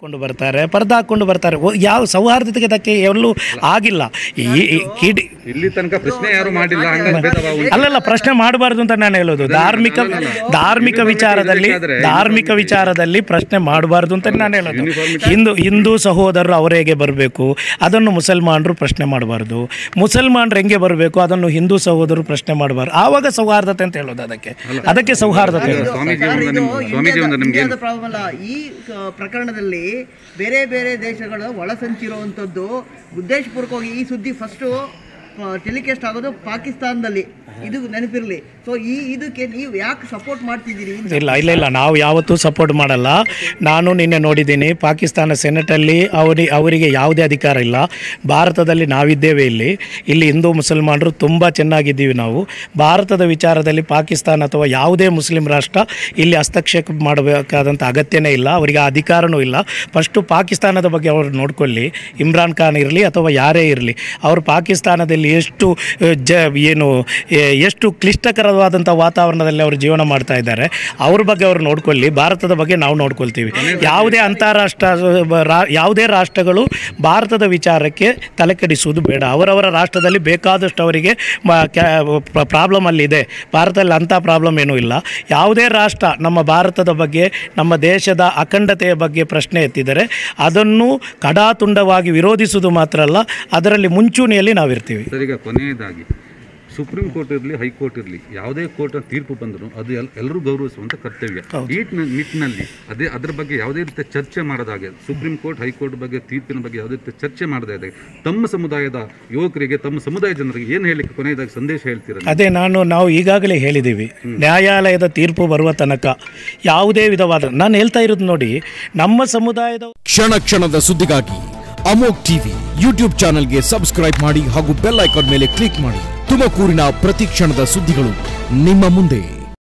ಕೊಂಡು ಬರ್ತಾರೆ ಪರ್ದ ಹಾಕೊಂಡು ಬರ್ತಾರೆ ಓ- ಯಾವ ಸೌಹಾರ್ದತೆಗೆ ಧಕ್ಕೆ ಎಲ್ಲೂ ಆಗಿಲ್ಲ ಈ ಈ ಕಿಡಿ ಇಲ್ಲಿ ತನಕ ಪ್ರಶ್ನೆ ಯಾರು ಮಾಡಿಲ್ಲ ಹಂಗಾಗಿ ಭೇದ ಭಾವ ಉಂಟು. ಅಲ್ಲಲ್ಲ ಪ್ರಶ್ನೆ ಮಾಡಬಾರ್ದು ಅಂತ ನಾನು ಹೇಳೋದು ಧಾರ್ಮಿಕ ಧಾರ್ಮಿಕ ವಿಚಾರದಲ್ಲಿ ಧಾರ್ಮಿಕ ವಿಚಾರದಲ್ಲಿ ಪ್ರಶ್ನೆ ಮಾಡಬಾರ್ದು ಅಂತ ನಾನು ಹೇಳೋದು ಹಿಂದೂ ಹಿಂದೂ ಸಹೋದರರು ಅವರೇಗೆ ಬರಬೇಕು ಅದನ್ನು ಮುಸಲ್ಮಾನರು ಪ್ರಶ್ನೆ ಮಾಡಬಾರ್ದು ಮುಸಲ್ಮಾನರು ಹೆಂಗೆ ಬರಬೇಕು ಅದನ್ನು ಹಿಂದೂ ಸಹೋದರರು ಪ್ರಶ್ನೆ ಮಾಡಬಾರ್ದು ಆವಾಗ ಸೌಹಾರ್ದತೆ ಅಂತ ಹೇಳೋದು ಅದಕ್ಕೆ ಅದಕ್ಕೆ ಸೌಹಾರ್ದತೆ ಹೇಳೋದು. ಸ್ವಾಮೀಜಿ ಸರ್, ಒಂದು ಇದು ನಿಮ್- ಸ್ವಾಮೀಜಿ ಒಂದು ನಿಮ್ಗೆ ಇಂಡಿಯಾದ ಪ್ರಾಬ್ಲಮ್ ಅಲ್ಲ ಈ ಕ- ಪ್ರಕರಣದಲ್ಲಿ ಬೇರೆ ಬೇರೆ ದೇಶಗಳ ಒಳಸಂಚಿರುವಂಥದ್ದು ಉದ್ದೇಶಪೂರ್ವಕವಾಗಿ ಈ ಸುದ್ದಿ ಫಸ್ಟು ಟೆಲಿಕಾಸ್ಟ್ ಆಗೋದು ಪಾಕಿಸ್ತಾನದಲ್ಲಿ ಇದು ನೆನಪಿರಲಿ ಸೊ ಈ ಇದಕ್ಕೆ ನೀವು ಯಾಕೆ ಸಪೋರ್ಟ್ ಮಾಡ್ತಿದ್ದೀರಿ ಅಂತ. ಇಲ್ಲ ಇಲ್ಲ ಇಲ್ಲ ನಾವು ಯಾವತ್ತೂ ಸಪೋರ್ಟ್ ಮಾಡಲ್ಲ ನಾನು ನಿನ್ನೆ ನೋಡಿದ್ದೀನಿ ಪಾಕಿಸ್ತಾನ ಸೆನೆಟಲ್ಲಿ ಅವರಿ ಅವರಿಗೆ ಯಾವುದೇ ಅಧಿಕಾರ ಇಲ್ಲ ಭಾರತದಲ್ಲಿ ನಾವಿದ್ದೇವೆ ಇಲ್ಲಿ ಇಲ್ಲಿ ಹಿಂದೂ ಮುಸಲ್ಮಾನರು ತುಂಬ ಚೆನ್ನಾಗಿದ್ದೀವಿ ನಾವು ಭಾರತದ ವಿಚಾರದಲ್ಲಿ ಪಾಕಿಸ್ತಾನ ಅಥವಾ ಯಾವುದೇ ಮುಸ್ಲಿಂ ರಾಷ್ಟ್ರ ಇಲ್ಲಿ ಹಸ್ತಕ್ಷೇಪ ಮಾಡಬೇಕಾದಂಥ ಅಗತ್ಯನೇ ಇಲ್ಲ ಅವರಿಗೆ ಆ ಅಧಿಕಾರನೂ ಇಲ್ಲ ಫಸ್ಟು ಪಾಕಿಸ್ತಾನದ ಬಗ್ಗೆ ಅವರು ನೋಡ್ಕೊಳ್ಳಿ ಇಮ್ರಾನ್ ಖಾನ್ ಇರಲಿ ಅಥವಾ ಯಾರೇ ಇರಲಿ ಅವರು ಪಾಕಿಸ್ತಾನದಲ್ಲಿ ಎಷ್ಟು ಆ, ಜ ಏನು ಎ- ಎಷ್ಟು ಕ್ಲಿಷ್ಟಕರವಾದಂಥ ವಾತಾವರಣದಲ್ಲಿ ಅವರು ಜೀವನ ಮಾಡ್ತಾ ಇದ್ದಾರೆ ಅವ್ರ ಬಗ್ಗೆ ಅವರು ನೋಡ್ಕೊಳ್ಳಿ ಭಾರತದ ಬಗ್ಗೆ ನಾವು ನೋಡ್ಕೊಳ್ತೀವಿ ಯಾವುದೇ ಅಂತಾರಾಷ್ಟ್ರ ರಾ- ಯಾವುದೇ ರಾಷ್ಟ್ರಗಳು ಭಾರತದ ವಿಚಾರಕ್ಕೆ ತಲೆ ಕೆಡಿಸುವುದು ಬೇಡ ಅವರವರ ರಾಷ್ಟ್ರದಲ್ಲಿ ಬೇಕಾದಷ್ಟು ಅವರಿಗೆ ಪ್ರಾಬ್ಲಮ್ ಅಲ್ಲಿದೆ ಭಾರತದಲ್ಲಿ ಅಂಥ ಪ್ರಾಬ್ಲಮ್ ಏನೂ ಇಲ್ಲ ಯಾವುದೇ ರಾಷ್ಟ್ರ ನಮ್ಮ ಭಾರತದ ಬಗ್ಗೆ ನಮ್ಮ ದೇಶದ ಅಖಂಡತೆಯ ಬಗ್ಗೆ ಪ್ರಶ್ನೆ ಎತ್ತಿದರೆ ಅದನ್ನು ಕಡಾತುಂಡವಾಗಿ ವಿರೋಧಿಸುವುದು ಮಾತ್ರ ಅಲ್ಲ ಅದರಲ್ಲಿ ಮುಂಚೂಣಿಯಲ್ಲಿ ನಾವಿರ್ತೀವಿ ಸರ್ ಈಗ ಕೊನೆಯದಾಗಿ ಸುಪ್ರೀಂ ಕೋರ್ಟ್ ಇರಲಿ ಹೈಕೋರ್ಟ್ ಇರಲಿ ಯಾವುದೇ ಕೋರ್ಟ್ ತೀರ್ಪು ಬಂದರೂ ಅದು ಎಲ್ ಎಲ್ಲರೂ ಗೌರವಿಸುವಂತ ಕರ್ತವ್ಯ ಈ ನ- ನಿಟ್ಟಿನಲ್ಲಿ ಅದೇ ಅದ್ರ ಬಗ್ಗೆ ಯಾವುದೇ ರೀತಿಯ ಚರ್ಚೆ ಮಾಡದಾಗೆ ಸುಪ್ರೀಂ ಕೋರ್ಟ್ ಹೈಕೋರ್ಟ್ ಬಗ್ಗೆ ತೀರ್ಪಿನ ಬಗ್ಗೆ ಯಾವುದೇ ರೀತಿಯ ಚರ್ಚೆ ಮಾಡದೇ ತಮ್ಮ ಸಮುದಾಯದ ಯುವಕರಿಗೆ ತಮ್ಮ ಸಮುದಾಯ ಜನರಿಗೆ ಏನು ಹೇಳಲಿಕ್ಕೆ ಕೊನೆಯದಾಗಿ ಸಂದೇಶ ಹೇಳ್ತೀರಾ ಅದೇ ನಾನು ನಾವು ಈಗಾಗಲೇ ಹೇಳಿದ್ದೀವಿ ನ್ಯಾಯಾಲಯದ ತೀರ್ಪು ಬರುವ ತನಕ ಯಾವುದೇ ವಿಧವಾದ ನಾನು ಹೇಳ್ತಾ ಇರೋದು ನೋಡಿ ನಮ್ಮ ಸಮುದಾಯದ ಕ್ಷಣ ಕ್ಷಣದ ಸುದ್ದಿಗಾಗಿ ಅಮೋಕ್ ಟಿವಿ ಯೂಟ್ಯೂಬ್ ಚಾನೆಲ್ಗೆ ಸಬ್ಸ್ಕ್ರೈಬ್ ಮಾಡಿ ಹಾಗೂ ಬೆಲ್ ಐಕಾನ್ ಮೇಲೆ ಕ್ಲಿಕ್ ಮಾಡಿ ತುಮಕೂರಿನ ಪ್ರತಿ ಕ್ಷಣದ ಸುದ್ದಿಗಳು ನಿಮ್ಮ ಮುಂದೆ